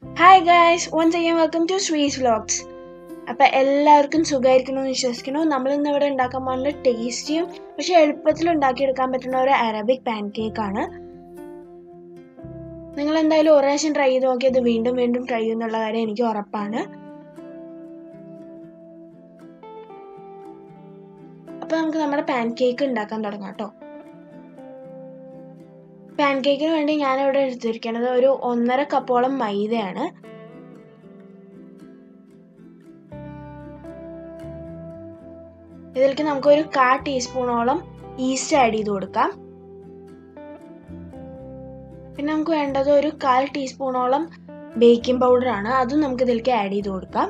hi guys once again welcome to Swiss vlogs അപ്പം എല്ലാവർക്കും സുഖമായിരിക്കണമെന്ന് വിശ്വസിക്കുന്നു നമ്മൾ ഇന്ന് ഇവിടെ ഉണ്ടാക്കാൻ പോകുന്ന ടേസ്റ്റിയും പക്ഷെ എളുപ്പത്തിൽ ഉണ്ടാക്കിയെടുക്കാൻ പറ്റുന്ന ഒരു അറബിക് പാൻ കേക്ക് ആണ് നിങ്ങൾ എന്തായാലും ഒരു പ്രാവശ്യം ട്രൈ ചെയ്ത് നോക്കിയത് വീണ്ടും വീണ്ടും ട്രൈ ചെയ്യുന്നുള്ള കാര്യം എനിക്ക് ഉറപ്പാണ് അപ്പം നമുക്ക് നമ്മുടെ പാൻ കേക്ക് ഉണ്ടാക്കാൻ തുടങ്ങാം കേട്ടോ പാൻ കേക്കിന് വേണ്ടി ഞാനിവിടെ എടുത്തിരിക്കുന്നത് ഒരു ഒന്നര കപ്പോളം മൈദയാണ് ഇതിലേക്ക് നമുക്ക് ഒരു കാ ടീസ്പൂണോളം ഈസ്റ്റ് ആഡ് ചെയ്ത് കൊടുക്കാം പിന്നെ നമുക്ക് വേണ്ടത് ഒരു കാൽ ടീസ്പൂണോളം ബേക്കിംഗ് പൗഡർ ആണ് അതും നമുക്ക് ഇതിലേക്ക് ആഡ് ചെയ്ത് കൊടുക്കാം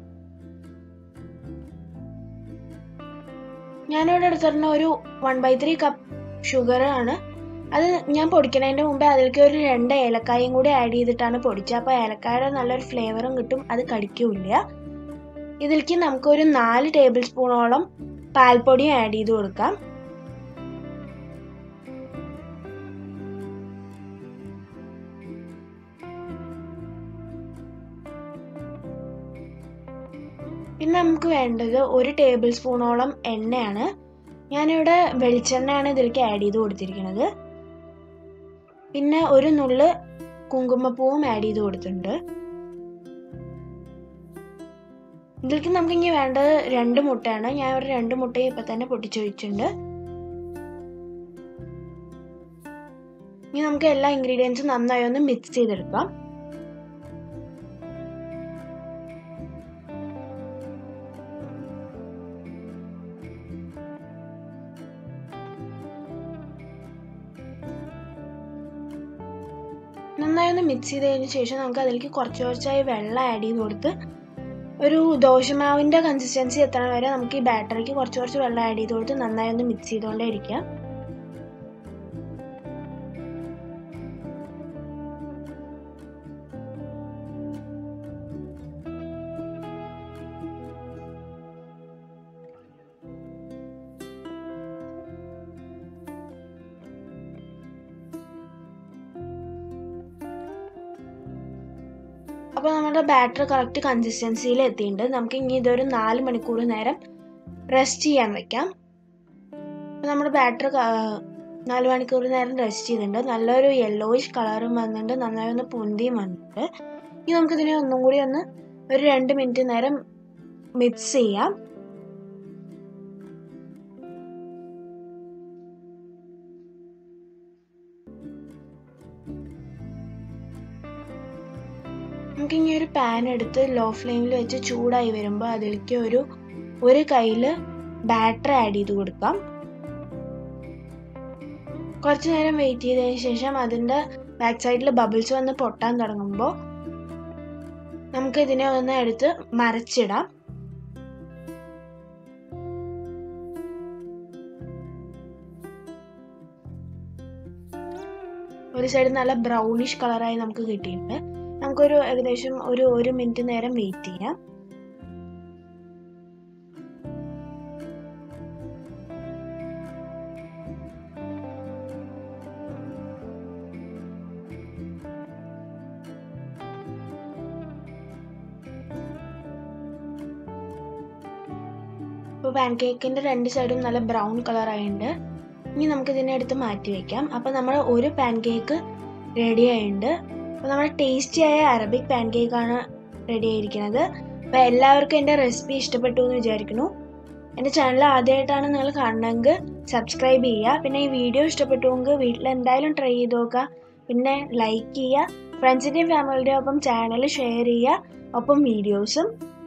ഞാനിവിടെ എടുത്തിരുന്ന ഒരു one by three cup sugar ആണ് അത് ഞാൻ പൊടിക്കുന്നതിൻ്റെ മുമ്പേ അതിലേക്ക് ഒരു രണ്ട് ഏലക്കായും കൂടി ആഡ് ചെയ്തിട്ടാണ് പൊടിച്ചത് അപ്പോൾ ഏലക്കായുടെ നല്ലൊരു ഫ്ലേവറും കിട്ടും അത് കടിക്കില്ല ഇതിലേക്ക് നമുക്കൊരു നാല് ടേബിൾ സ്പൂണോളം പാൽപ്പൊടിയും ആഡ് ചെയ്ത് കൊടുക്കാം പിന്നെ നമുക്ക് വേണ്ടത് ഒരു ടേബിൾ സ്പൂണോളം എണ്ണയാണ് ഞാനിവിടെ വെളിച്ചെണ്ണയാണ് ഇതിലേക്ക് ആഡ് ചെയ്ത് കൊടുത്തിരിക്കുന്നത് പിന്നെ ഒരു നുള്ള് കുങ്കുമപ്പൂവും ആഡ് ചെയ്ത് കൊടുത്തിട്ടുണ്ട് ഇതിലേക്ക് നമുക്ക് ഇനി വേണ്ടത് രണ്ട് മുട്ടയാണ് ഞാൻ ഒരു രണ്ട് മുട്ടയും ഇപ്പൊ തന്നെ പൊട്ടിച്ചൊഴിച്ചിട്ടുണ്ട് ഇനി നമുക്ക് എല്ലാ ഇൻഗ്രീഡിയൻസും നന്നായി ഒന്ന് മിക്സ് ചെയ്തെടുക്കാം നന്നായി ഒന്ന് മിക്സ് ചെയ്തതിന് ശേഷം നമുക്ക് അതിലേക്ക് കുറച്ച് കുറച്ചായി വെള്ളം ആഡ് ചെയ്ത് കൊടുത്ത് ഒരു ദോശമാവിൻ്റെ കൺസിസ്റ്റൻസി എത്തണ വരെ നമുക്ക് ഈ ബാറ്ററിക്ക് കുറച്ച് കുറച്ച് വെള്ളം ആഡ് ചെയ്ത് കൊടുത്ത് നന്നായി ഒന്ന് മിക്സ് ചെയ്തുകൊണ്ടേ ഇരിക്കാം അപ്പോൾ നമ്മുടെ ബാറ്റർ കറക്റ്റ് കൺസിസ്റ്റൻസിയിൽ എത്തിയിട്ടുണ്ട് നമുക്ക് ഇനി ഇതൊരു നാല് മണിക്കൂർ നേരം റെസ്റ്റ് ചെയ്യാൻ വെക്കാം അപ്പോൾ നമ്മുടെ ബാറ്റർ നാല് മണിക്കൂർ നേരം റെസ്റ്റ് ചെയ്തിട്ടുണ്ട് നല്ലൊരു യെല്ലോയിഷ് കളറും വന്നിട്ടുണ്ട് നന്നായി ഒന്ന് പൊന്തിയും വന്നിട്ടുണ്ട് ഇനി നമുക്കിതിനെ ഒന്നും കൂടി ഒന്ന് ഒരു രണ്ട് മിനിറ്റ് നേരം മിക്സ് ചെയ്യാം നമുക്ക് ഇനി ഒരു പാൻ എടുത്ത് ലോ ഫ്ലെയിമിൽ വെച്ച് ചൂടായി വരുമ്പോൾ അതിലേക്ക് ഒരു ഒരു കയ്യിൽ ബാറ്റർ ആഡ് ചെയ്ത് കൊടുക്കാം കുറച്ച് നേരം വെയിറ്റ് ചെയ്തതിന് ശേഷം അതിൻ്റെ ബാക്ക് സൈഡിൽ ബബിൾസ് വന്ന് പൊട്ടാൻ തുടങ്ങുമ്പോൾ നമുക്ക് ഇതിനെ ഒന്ന് എടുത്ത് മരച്ചിടാം ഒരു സൈഡ് നല്ല ബ്രൗണിഷ് കളറായി നമുക്ക് കിട്ടിയിട്ടുണ്ട് നമുക്കൊരു ഏകദേശം ഒരു ഒരു മിനിറ്റ് നേരം വെയിറ്റ് ചെയ്യാം ഇപ്പോൾ പാൻ കേക്കിൻ്റെ രണ്ട് സൈഡും നല്ല ബ്രൗൺ കളറായിട്ടുണ്ട് ഇനി നമുക്ക് ഇതിനെ എടുത്ത് മാറ്റി വെക്കാം അപ്പോൾ നമ്മൾ ഒരു പാൻ കേക്ക് റെഡി ആയിട്ടുണ്ട് അപ്പോൾ നമ്മുടെ ടേസ്റ്റിയായ അറബിക് പാൻ കേക്കാണ് റെഡി ആയിരിക്കുന്നത് അപ്പോൾ എല്ലാവർക്കും എൻ്റെ റെസിപ്പി ഇഷ്ടപ്പെട്ടു എന്ന് വിചാരിക്കുന്നു എൻ്റെ ചാനൽ ആദ്യമായിട്ടാണ് നിങ്ങൾ കാണണമെങ്കിൽ സബ്സ്ക്രൈബ് ചെയ്യുക പിന്നെ ഈ വീഡിയോ ഇഷ്ടപ്പെട്ടുവെങ്കിൽ വീട്ടിൽ എന്തായാലും ട്രൈ ചെയ്ത് നോക്കുക പിന്നെ ലൈക്ക് ചെയ്യുക ഫ്രണ്ട്സിൻ്റെയും ഫാമിലിയുടെയും ഒപ്പം ചാനൽ ഷെയർ ചെയ്യുക ഒപ്പം വീഡിയോസും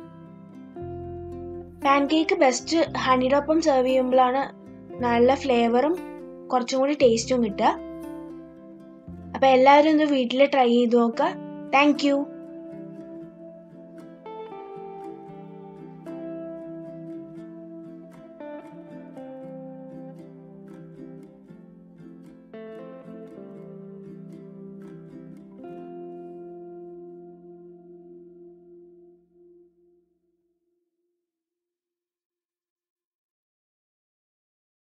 പാൻ കേക്ക് ബെസ്റ്റ് ഹണിയുടെ ഒപ്പം സെർവ് ചെയ്യുമ്പോഴാണ് നല്ല ഫ്ലേവറും കുറച്ചും കൂടി ടേസ്റ്റും കിട്ടുക അപ്പോൾ എല്ലാവരും ഒന്ന് വീട്ടിൽ ട്രൈ ചെയ്ത് നോക്കുക താങ്ക്